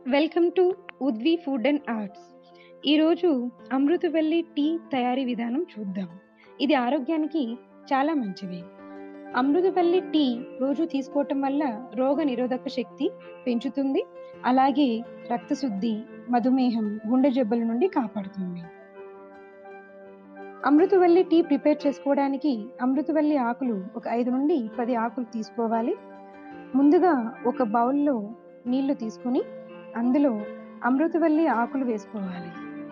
welcome to ఉద్వి food and arts ఈరోజు Amruthavalli tea తయారీ విధానం చూద్దాం ఇది ఆరోగ్యానికి చాలా మంచిది అమృతవల్లి టీ రోజు తీసుకోవటం వల్ల రోగ నిరోధక శక్తి పెంచుతుంది అలాగే రక్తశుద్ధి మధుమేహం గుండె జబ్బుల నుండి కాపాడుతుంది అమృతవల్లి టీ ప్రిపేర్ చేసుకోవడానికి అమృతవల్లి ఆకులు ఒక ఐదు నుండి పది ఆకులు తీసుకోవాలి ముందుగా ఒక బౌల్లో నీళ్లు తీసుకుని అందులో అమృతవల్లి ఆకులు వేసుకోవాలి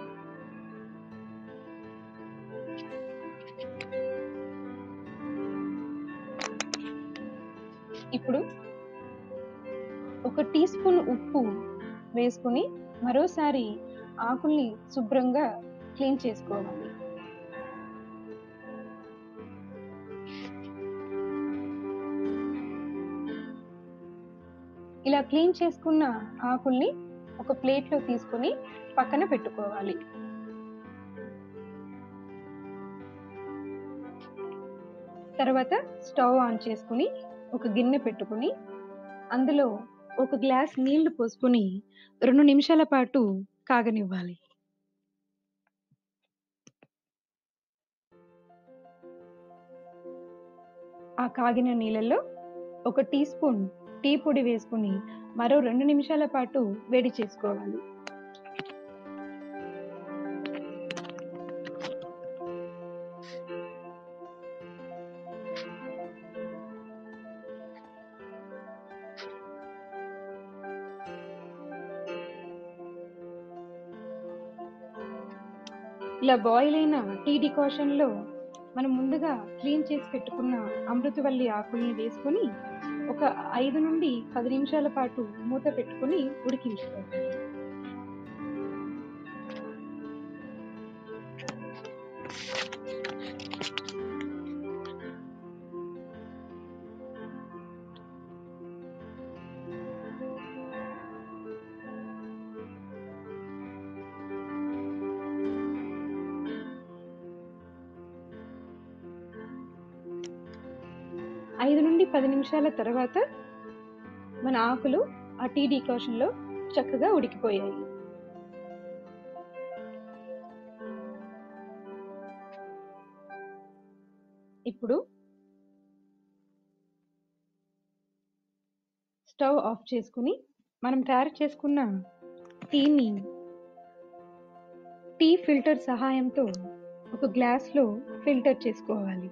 ఇప్పుడు ఒక టీ స్పూన్ ఉప్పు వేసుకుని మరోసారి ఆకుల్ని శుభ్రంగా క్లీన్ చేసుకోవాలి ఇలా క్లీన్ చేసుకున్న ఆకుల్ని ఒక ప్లేట్లో తీసుకుని పక్కన పెట్టుకోవాలి తర్వాత స్టవ్ ఆన్ చేసుకుని ఒక గిన్నె పెట్టుకుని అందులో ఒక గ్లాస్ నీళ్లు పోసుకుని రెండు నిమిషాల పాటు కాగనివ్వాలి ఆ కాగిన నీళ్ళల్లో ఒక టీ స్పూన్ టీ పొడి వేసుకుని మరో రెండు నిమిషాల పాటు వేడి చేసుకోవాలి ఇలా బాయిల్ అయిన టీ డికాషన్ లో మనం ముందుగా క్లీన్ చేసి పెట్టుకున్న అమృతవల్లి ఆకుల్ని వేసుకొని ఒక ఐదు నుండి పది నిమిషాల పాటు మూత పెట్టుకుని ఉడికించుకోవాలి ఐదు నుండి పది నిమిషాల తర్వాత మన ఆకులు ఆ టీ డికాషన్ లో చక్కగా ఉడికిపోయాయి ఇప్పుడు స్టవ్ ఆఫ్ చేసుకుని మనం తయారు చేసుకున్న టీని టీ ఫిల్టర్ సహాయంతో ఒక గ్లాస్లో ఫిల్టర్ చేసుకోవాలి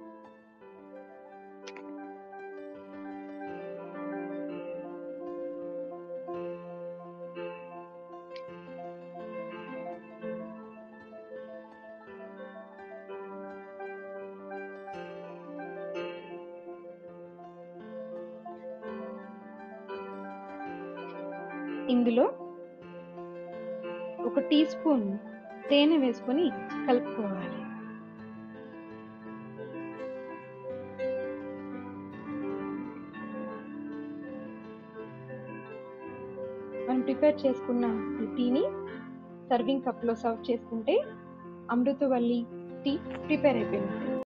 ఇందులో ఒక టీ స్పూన్ తేనె వేసుకొని కలుపుకోవాలి మనం ప్రిపేర్ చేసుకున్న ఈ టీని సర్వింగ్ కప్లో సర్వ్ చేసుకుంటే అమృతవల్లి టీ ప్రిపేర్ అయిపోయింది